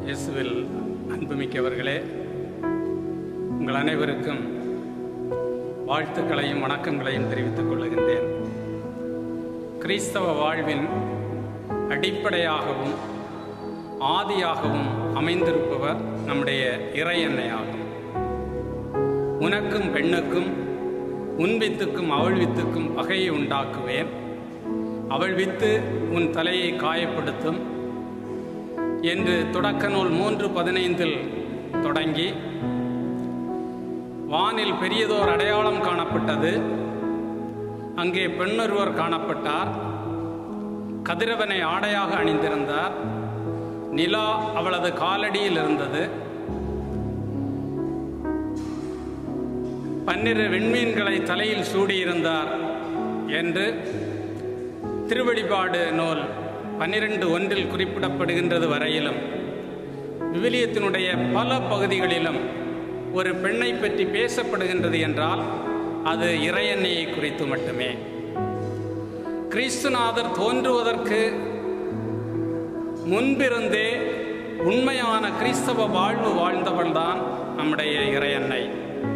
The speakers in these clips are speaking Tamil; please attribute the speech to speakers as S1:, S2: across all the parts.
S1: இயேசுவில் அன்புமிக்கவர்களே உங்கள் அனைவருக்கும் வாழ்த்துக்களையும் வணக்கங்களையும் தெரிவித்துக் கொள்ளுகின்றேன் கிறிஸ்தவ வாழ்வின் அடிப்படையாகவும் ஆதியாகவும் அமைந்திருப்பவர் நம்முடைய இறை எண்ணெயாகும் உனக்கும் பெண்ணுக்கும் உன் வித்துக்கும் அவள் வித்துக்கும் பகையை உண்டாக்குவேன் அவள் வித்து உன் தலையை காயப்படுத்தும் என்று தொடக்க நூல் மூன்று பதினைந்தில் தொடங்கி வானில் பெரியதோர் அடையாளம் காணப்பட்டது அங்கே பெண்ணொருவர் காணப்பட்டார் கதிரவனை ஆடையாக அணிந்திருந்தார் நிலா அவளது காலடியில் இருந்தது பன்னிரு விண்மீன்களை தலையில் சூடியிருந்தார் என்று திருவெளிப்பாடு நூல் பன்னிரண்டு ஒன்றில் குறிப்பிடப்படுகின்றது வரையிலும் விவிலியத்தினுடைய பல பகுதிகளிலும் ஒரு பெண்ணை பற்றி பேசப்படுகின்றது என்றால் அது இறையெண்ணெயை குறித்து மட்டுமே கிறிஸ்துநாதர் தோன்றுவதற்கு முன்பிருந்தே உண்மையான கிறிஸ்தவ வாழ்வு வாழ்ந்தவள்தான் நம்முடைய இறையன்னை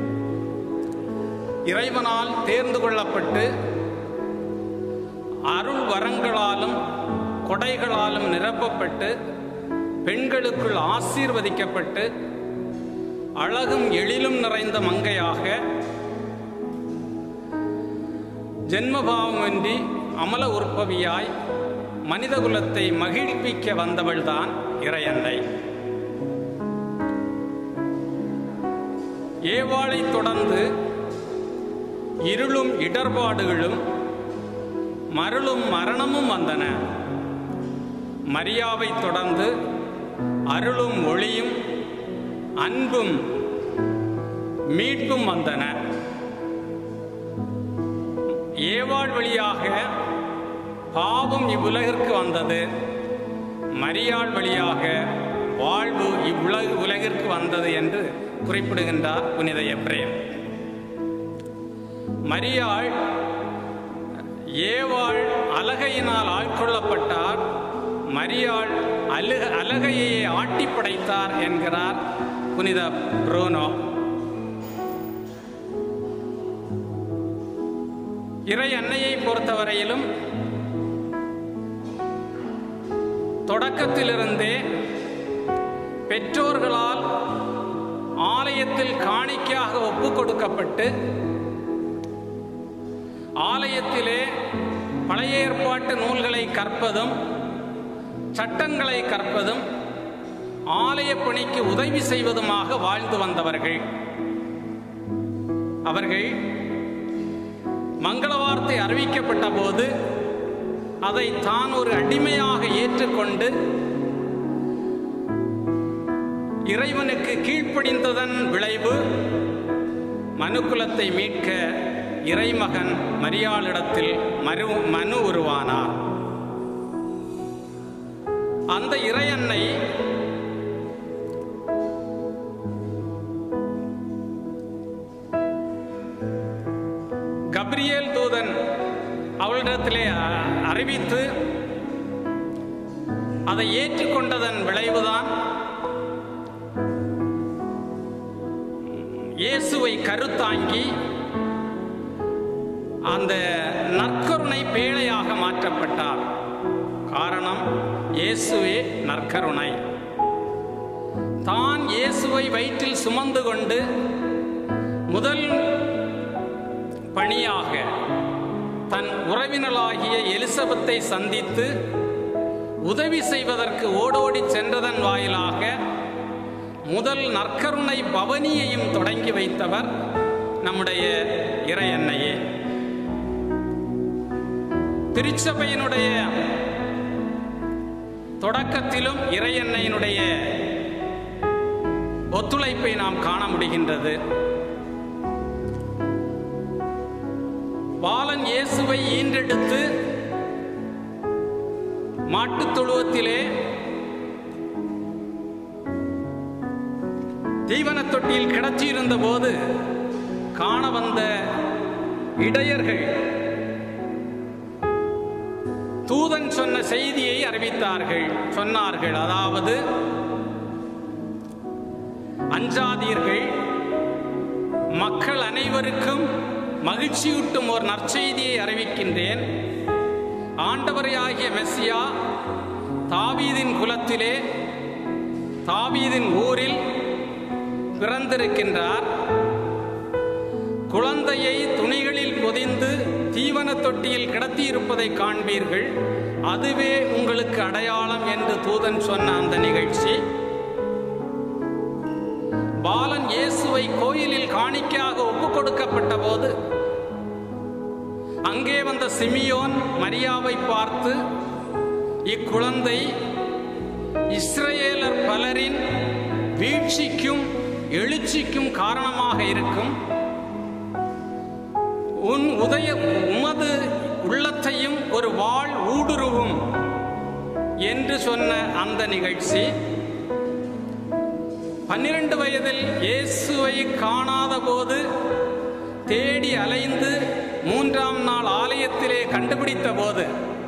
S1: இறைவனால் தேர்ந்து கொள்ளப்பட்டு அருள் வரங்களாலும் கொடைகளாலும் நிரப்பப்பட்டு பெண்களுக்குள் ஆசீர்வதிக்கப்பட்டு அழகும் எழிலும் நிறைந்த மங்கையாக ஜென்மபாவமின்றி அமல உற்பவியாய் மனிதகுலத்தை மகிழ்விக்க வந்தவள்தான் இறையன்னை ஏவாளை தொடர்ந்து இருளும் இடர்பாடுகளும் மருளும் மரணமும் வந்தன மரியாவை தொடர்ந்து அருளும் ஒளியும் அன்பும் மீட்பும் வந்தன ஏவாள் வழியாக பாவம் இவ்வுலகிற்கு வந்தது மரியாள் வழியாக வாழ்வு இவ்வுலக உலகிற்கு வந்தது என்று குறிப்பிடுகின்றார் புனித எப்ரேம் மரியாள் ஏவாள் அலகையினால் ஆட்கொள்ளப்பட்டார் மரியாள் அழுக அலகையை ஆட்டி படைத்தார் என்கிறார் புனித புரோனோ இறை அன்னையை பொறுத்தவரையிலும் தொடக்கத்திலிருந்தே பெற்றோர்களால் ஆலயத்தில் காணிக்கையாக ஒப்பு கொடுக்கப்பட்டு ஆலயத்திலே பழைய ஏற்பாட்டு நூல்களை கற்பதும் சட்டங்களை கற்பதும் ஆலய பணிக்கு உதவி செய்வதுமாக வாழ்ந்து வந்தவர்கள் அவர்கள் மங்கள வார்த்தை அறிவிக்கப்பட்ட போது அதை தான் ஒரு அடிமையாக ஏற்றுக்கொண்டு இறைவனுக்கு கீழ்ப்படிந்ததன் விளைவு மனுக்குலத்தை மீட்க இறைமகன் மரியாளிடத்தில் மறு மனு உருவானார் அந்த இறையன்னை கப்ரியேல் தூதன் அவளிடத்திலே அறிவித்து அதை ஏற்றுக்கொண்டதன் விளைவுதான் இயேசுவை கருத்தாங்கி அந்த நற்கருணை பேழையாக மாற்றப்பட்டார் காரணம் இயேசுவே நற்கருணை தான் இயேசுவை வயிற்றில் சுமந்து கொண்டு முதல் பணியாக தன் உறவினளாகிய எலிசபெத்தை சந்தித்து உதவி செய்வதற்கு ஓடோடி சென்றதன் வாயிலாக முதல் நற்கருணை பவனியையும் தொடங்கி வைத்தவர் நம்முடைய இறையன்னையே திருச்சபையினுடைய தொடக்கத்திலும் இறையன்னையினுடைய ஒத்துழைப்பை நாம் காண முடிகின்றது பாலன் இயேசுவை ஈன்றெடுத்து மாட்டுத் தொழுவத்திலே தீவன தொட்டியில் கிடச்சியிருந்த போது காண வந்த இடையர்கள் தூதன் சொன்ன செய்தியை அறிவித்தார்கள் சொன்னார்கள் அதாவது அஞ்சாதீர்கள் மக்கள் அனைவருக்கும் மகிழ்ச்சியூட்டும் ஒரு நற்செய்தியை அறிவிக்கின்றேன் ஆண்டவரையாகிய மெஸ்ஸியா தாவீதின் குலத்திலே தாவீதின் ஊரில் பிறந்திருக்கின்றார் குழந்தையை துணிகளில் பொதிந்து தீவன தொட்டியில் கிடத்தியிருப்பதை காண்பீர்கள் அதுவே உங்களுக்கு அடையாளம் என்று தூதன் சொன்ன அந்த நிகழ்ச்சி பாலன் இயேசுவை கோயிலில் காணிக்கையாக ஒப்புக் கொடுக்கப்பட்ட போது அங்கே வந்த சிமியோன் மரியாவை பார்த்து இக்குழந்தை இஸ்ரேலர் பலரின் வீழ்ச்சிக்கும் எழுச்சிக்கும் காரணமாக இருக்கும் உன் உதய உமது உள்ளத்தையும் ஒரு வாழ் ஊடுருவும் என்று சொன்ன அந்த நிகழ்ச்சி பன்னிரண்டு வயதில் இயேசுவை காணாத போது தேடி அலைந்து மூன்றாம் நாள் ஆலயத்திலே கண்டுபிடித்த போது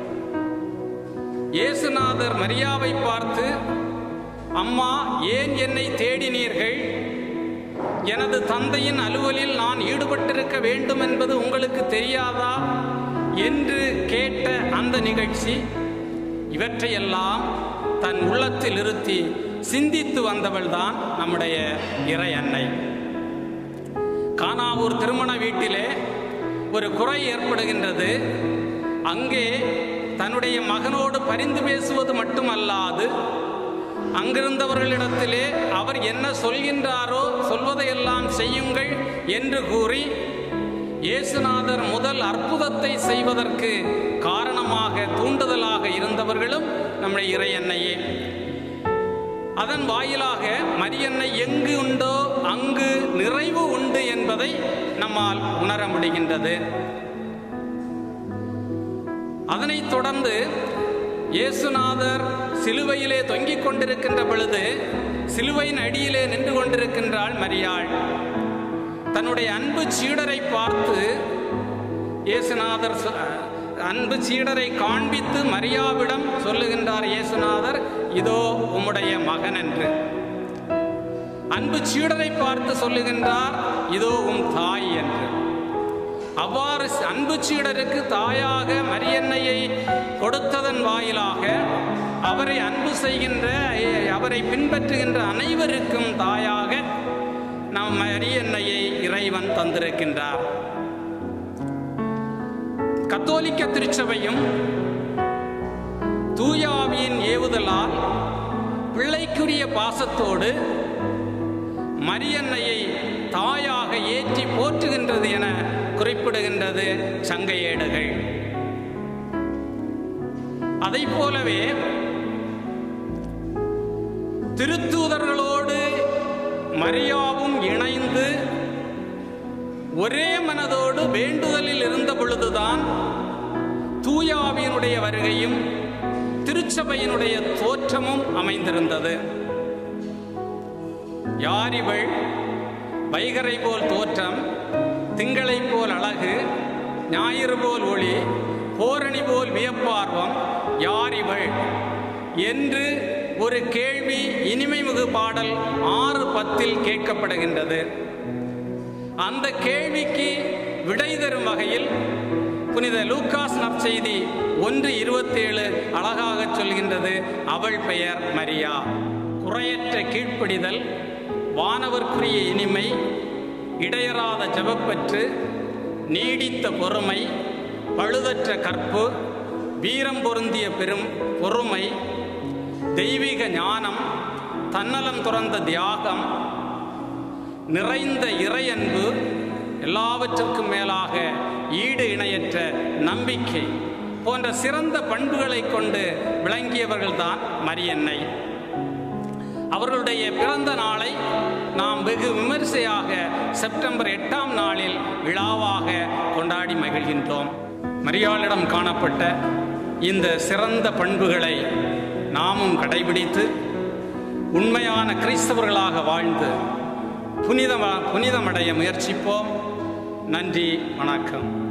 S1: இயேசுநாதர் மரியாவை பார்த்து அம்மா ஏன் என்னை தேடினீர்கள் எனது தந்தையின் அலுவலில் நான் ஈடுபட்டிருக்க வேண்டும் என்பது உங்களுக்கு தெரியாதா என்று கேட்ட அந்த நிகழ்ச்சி இவற்றையெல்லாம் தன் உள்ளத்தில் இருத்தி சிந்தித்து வந்தவள்தான் நம்முடைய இறை அன்னை கானாவூர் திருமண வீட்டிலே ஒரு குறை ஏற்படுகின்றது அங்கே தன்னுடைய மகனோடு பரிந்து பேசுவது மட்டுமல்லாது அங்கிருந்தவர்களிடத்திலே அவர் என்ன சொல்கின்றாரோ சொல்வதையெல்லாம் செய்யுங்கள் என்று கூறி இயேசுநாதர் முதல் அற்புதத்தை செய்வதற்கு காரணமாக தூண்டுதலாக இருந்தவர்களும் நம்முடைய இறை அன்னையே அதன் வாயிலாக மரியன்னை எங்கு உண்டோ அங்கு நிறைவு உண்டு என்பதை நம்மால் உணர முடிகின்றது அதனைத் தொடர்ந்து இயேசுநாதர் சிலுவையிலே தொங்கிக் கொண்டிருக்கின்ற பொழுது சிலுவையின் அடியிலே நின்று கொண்டிருக்கின்றாள் மரியாள் தன்னுடைய அன்பு சீடரை பார்த்து இயேசுநாதர் சொ- அன்பு சீடரை காண்பித்து மரியாவிடம் சொல்லுகின்றார் இயேசுநாதர் இதோ உம்முடைய மகன் என்று அன்பு சீடரை பார்த்து சொல்லுகின்றார் இதோ உம் தாய் என்று அவ்வாறு அன்பு சீடருக்கு தாயாக மரியன்னையை கொடுத்ததன் வாயிலாக அவரை அன்பு செய்கின்ற அவரை பின்பற்றுகின்ற அனைவருக்கும் தாயாக நம் மரியன்னையை இறைவன் தந்திருக்கின்றார் கத்தோலிக்க திருச்சபையும் தூயாவியின் ஏவுதலால் பிள்ளைக்குரிய பாசத்தோடு மரியன்னையை தாயாக ஏற்றி போற்றுகின்றது என குறிப்பிடுகின்றது சங்கையேடுகள் அதை போலவே திருத்தூதர்களோடு மரியாவும் இணைந்து ஒரே மனதோடு வேண்டுதலில் இருந்த பொழுதுதான் தூயாவியனுடைய வருகையும் திருச்சபையினுடைய தோற்றமும் அமைந்திருந்தது யார் இவள் வைகரை போல் தோற்றம் திங்களை போல் அழகு ஞாயிறு போல் ஒளி போரணி போல் வியப்பார்வம் யார் இவள் என்று ஒரு கேள்வி இனிமைமிகு பாடல் ஆறு பத்தில் கேட்கப்படுகின்றது அந்த கேள்விக்கு விடை தரும் வகையில் புனித லூக்காஸ் நற்செய்தி ஒன்று இருபத்தேழு அழகாக சொல்கின்றது அவள் பெயர் மரியா குறையற்ற கீழ்ப்படிதல் வானவர்க்குரிய இனிமை இடையறாத ஜெபப்பற்று நீடித்த பொறுமை பழுதற்ற கற்பு வீரம் பொருந்திய பெரும் பொறுமை தெய்வீக ஞானம் தன்னலம் துறந்த தியாகம் நிறைந்த இறையன்பு எல்லாவற்றுக்கும் மேலாக ஈடு இணையற்ற நம்பிக்கை போன்ற சிறந்த பண்புகளை கொண்டு விளங்கியவர்கள்தான் மரியன்னை அவர்களுடைய பிறந்த நாளை நாம் வெகு விமரிசையாக செப்டம்பர் எட்டாம் நாளில் விழாவாக கொண்டாடி மகிழ்கின்றோம் மரியாளிடம் காணப்பட்ட இந்த சிறந்த பண்புகளை நாமும் கடைபிடித்து உண்மையான கிறிஸ்தவர்களாக வாழ்ந்து புனிதம புனிதமடைய முயற்சிப்போம் நன்றி வணக்கம்